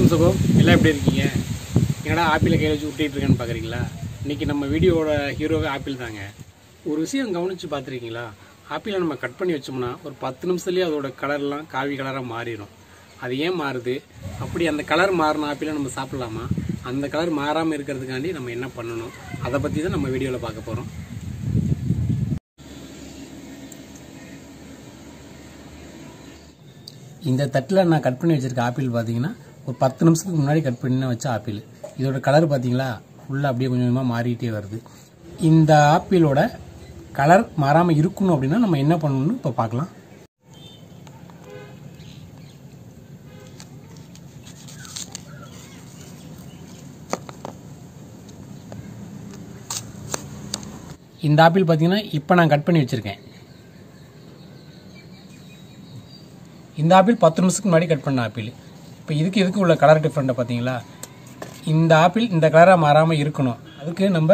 வணக்கம் சுகோ எல்லாம் எப்படி இருக்கீங்க என்னடா ஆப்பிளை கையில் வச்சு விட்டிட்டு இருக்கேன்னு பார்க்குறீங்களா இன்னைக்கு நம்ம வீடியோவோட ஹீரோவே ஆப்பிள் தாங்க ஒரு விஷயம் கவனித்து பார்த்துருக்கீங்களா ஆப்பிளை நம்ம கட் பண்ணி வச்சோம்னா ஒரு பத்து நிமிஷத்துலேயே அதோட கலர்லாம் காவி கலராக மாறிடும் அது ஏன் மாறுது அப்படி அந்த கலர் மாறின ஆப்பிளை நம்ம சாப்பிட்லாமா அந்த கலர் மாறாமல் இருக்கிறதுக்காண்டி நம்ம என்ன பண்ணணும் அதை பற்றி தான் நம்ம வீடியோவில் பார்க்க போகிறோம் இந்த தட்டில் நான் கட் பண்ணி வச்சிருக்க ஆப்பிள் பார்த்தீங்கன்னா ஒரு பத்து நிமிஷத்துக்கு முன்னாடி கட் பண்ணி வச்ச ஆப்பிள் இதோட கலர் பார்த்தீங்களா ஃபுல்லாக அப்படியே கொஞ்சம் கொஞ்சமாக மாறிட்டே வருது இந்த ஆப்பிளோட கலர் மாறாமல் இருக்கணும் அப்படின்னா நம்ம என்ன பண்ணணும்னு இப்போ பார்க்கலாம் இந்த ஆப்பிள் பார்த்தீங்கன்னா இப்போ நான் கட் பண்ணி வச்சுருக்கேன் இந்த ஆப்பிள் பத்து நிமிஷத்துக்கு முன்னாடி கட் பண்ண ஆப்பிள் இப்போ இதுக்கு இதுக்கு உள்ள கலர் டிஃப்ரெண்ட்டை பார்த்தீங்களா இந்த ஆப்பிள் இந்த கலராக மாறாமல் இருக்கணும் அதுக்கு நம்ம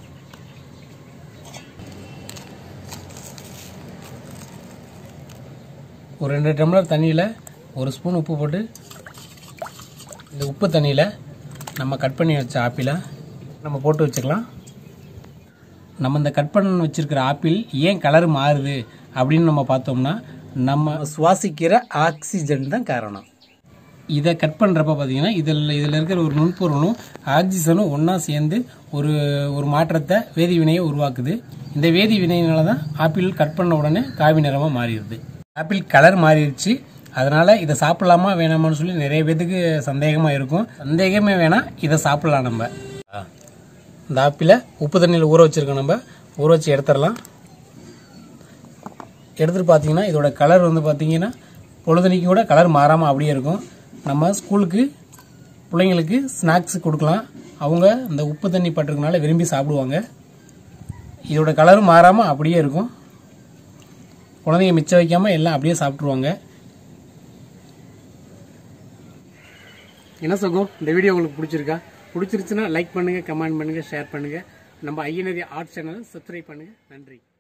ஒரு ரெண்டு டம்ளர் தண்ணியில் ஒரு ஸ்பூன் உப்பு போட்டு இந்த உப்பு தண்ணியில் நம்ம கட் பண்ணி வச்ச ஆப்பிளை நம்ம போட்டு வச்சுக்கலாம் நம்ம இந்த கட் பண்ண வச்சிருக்கிற ஆப்பிள் ஏன் கலர் மாறுது அப்படின்னு நம்ம பார்த்தோம்னா நம்ம சுவாசிக்கிற ஆக்சிஜன் தான் காரணம் இதை கட் பண்ணுறப்ப பார்த்தீங்கன்னா இதில் இதில் இருக்கிற ஒரு நுண்பொருளும் ஆக்சிஜனும் ஒன்றா சேர்ந்து ஒரு ஒரு மாற்றத்தை வேதி வினையை உருவாக்குது இந்த வேதி வினையினால தான் ஆப்பிள் கட் பண்ண உடனே காவி நிறமாக மாறிடுது ஆப்பிள் கலர் மாறிடுச்சு அதனால இதை சாப்பிடலாமா வேணாமான்னு சொல்லி நிறைய பேத்துக்கு சந்தேகமாக இருக்கும் சந்தேகமே வேணாம் இதை சாப்பிடலாம் நம்ம இந்த ஆப்பிளை உப்பு தண்ணியில் ஊற வச்சுருக்கோம் நம்ம ஊற வச்சு எடுத்துடலாம் எடுத்துகிட்டு பார்த்தீங்கன்னா இதோட கலர் வந்து பார்த்தீங்கன்னா பொழுதுனைக்கு கூட கலர் மாறாமல் அப்படியே இருக்கும் நம்ம ஸ்கூலுக்கு பிள்ளைங்களுக்கு ஸ்நாக்ஸ் கொடுக்கலாம் அவங்க இந்த உப்பு தண்ணி பட்டிருக்கனால விரும்பி சாப்பிடுவாங்க இதோட கலரும் மாறாமல் அப்படியே இருக்கும் குழந்தைங்க மிச்சம் வைக்காமல் எல்லாம் அப்படியே சாப்பிட்ருவாங்க என்ன சகம் இந்த வீடியோ உங்களுக்கு பிடிச்சிருக்கா பிடிச்சிருச்சுன்னா லைக் பண்ணுங்கள் கமெண்ட் பண்ணுங்கள் ஷேர் பண்ணுங்கள் நம்ம ஐயனதி ஆர்ட் சேனலை சப்ஸ்கிரைப் பண்ணுங்கள் நன்றி